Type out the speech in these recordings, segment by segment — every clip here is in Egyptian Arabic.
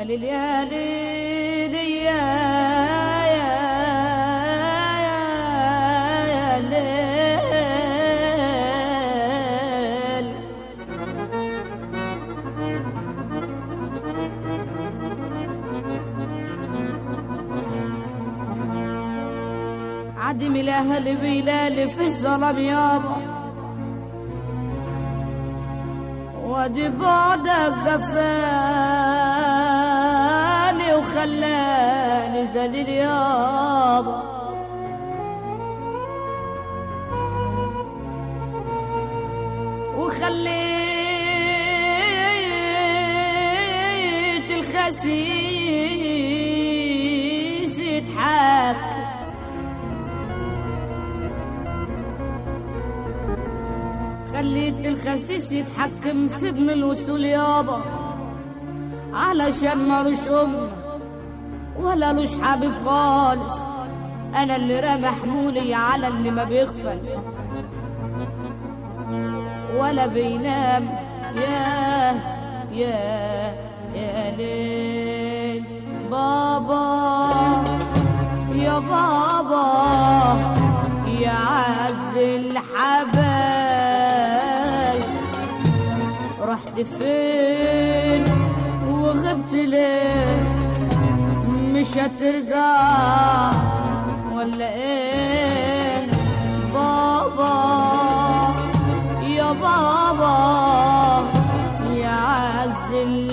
ليل يا ليل يا يا يا ليل عدم الاهل بلال في الظلم يابا وادي بعدك دفاني وخلاني ذليل يابا وخليت الخسيس يضحك خليت الخسيس يتحكم في ابن الوصول يابا علشان مالوش أم ولا لوش حبيب خالص أنا اللي رمى حمولي على اللي ما بيغفل ولا بينام يا يا يا ليل بابا يا بابا يا عز الحبايب رحت فين وغبت ليه مش هترجع ولا ايه بابا يا بابا يا عز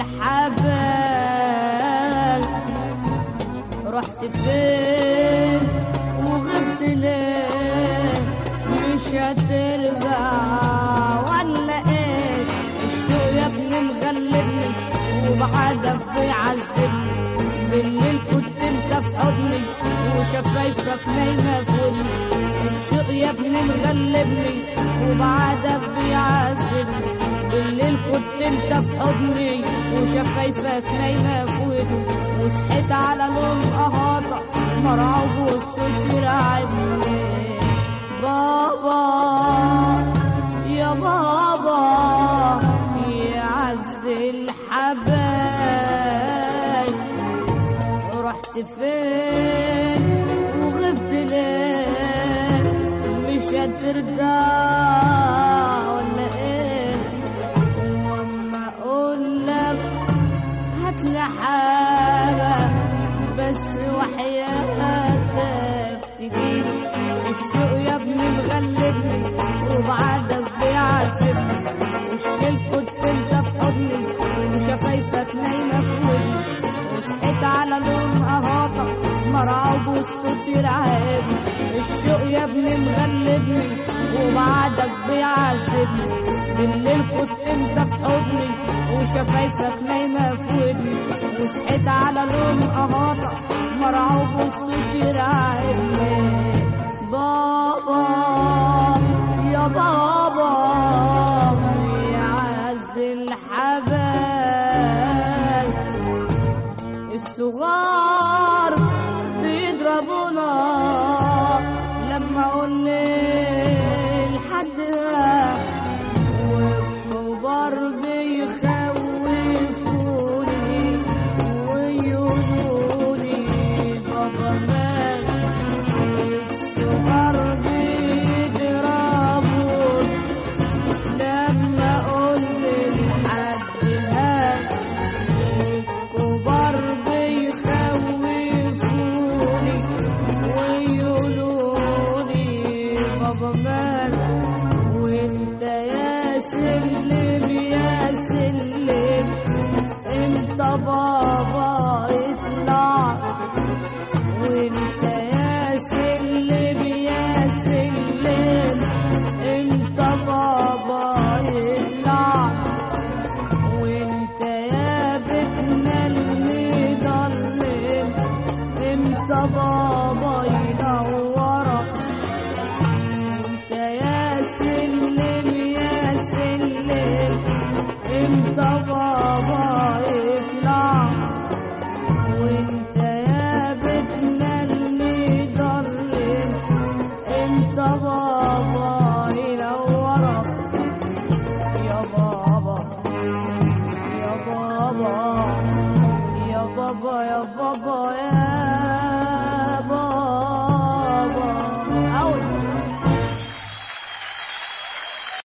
الحبايب رحت فين وغبت ليه مش هترجع ولا ايه السوق يا ابني مغلبني وبعدك بيعذبني بالليل كنت انت في حضني وشفايفك نايمة في ودني الشوق يا ابني مغلبني وبعدك بيعذبني بالليل كنت انت في حضني وشفايفك نايمة في ودني وصحيت على لون قهاطة مرعوب والصوت يرعبني بابا يا بابا يا عز الحبايب رحت فين وغبت ليه مش هترجع ولا ايه واما اقول لك هاتلي حاجة بس وحياتك تجيلي الشوق يا ابني مغلبني وبعدك بيعذبني مشكلة كنت انت في حضني وشفايفك نايمة في ودني وصحيت على لون قهاطة مرعوب والصوت يرعبني الشوق يا ابني مغلبني وبعدك بيعذبني بالليل كنت انت في حضني وشفايفك نايمة في ودني وصحيت على لون قهاطة مرعوب والصوت يرعبني بابا يا بابا يا عز الحبايب الصغار بيضربونا لما قلنا لحد والكبار بيخوفوني ويقولولي بابا مات الصغار بيضربوني لما قلنا لحد هات الكبار بيخوفوني ويقولولي بابا مات وانت يا سلم يا سلم انت بابا اطلع وانت يا سلم يا سلم انت بابا اطلع وانت يا بيتنا المضلم انت بابا ينورك انت يا سلم يا سلم انت بابا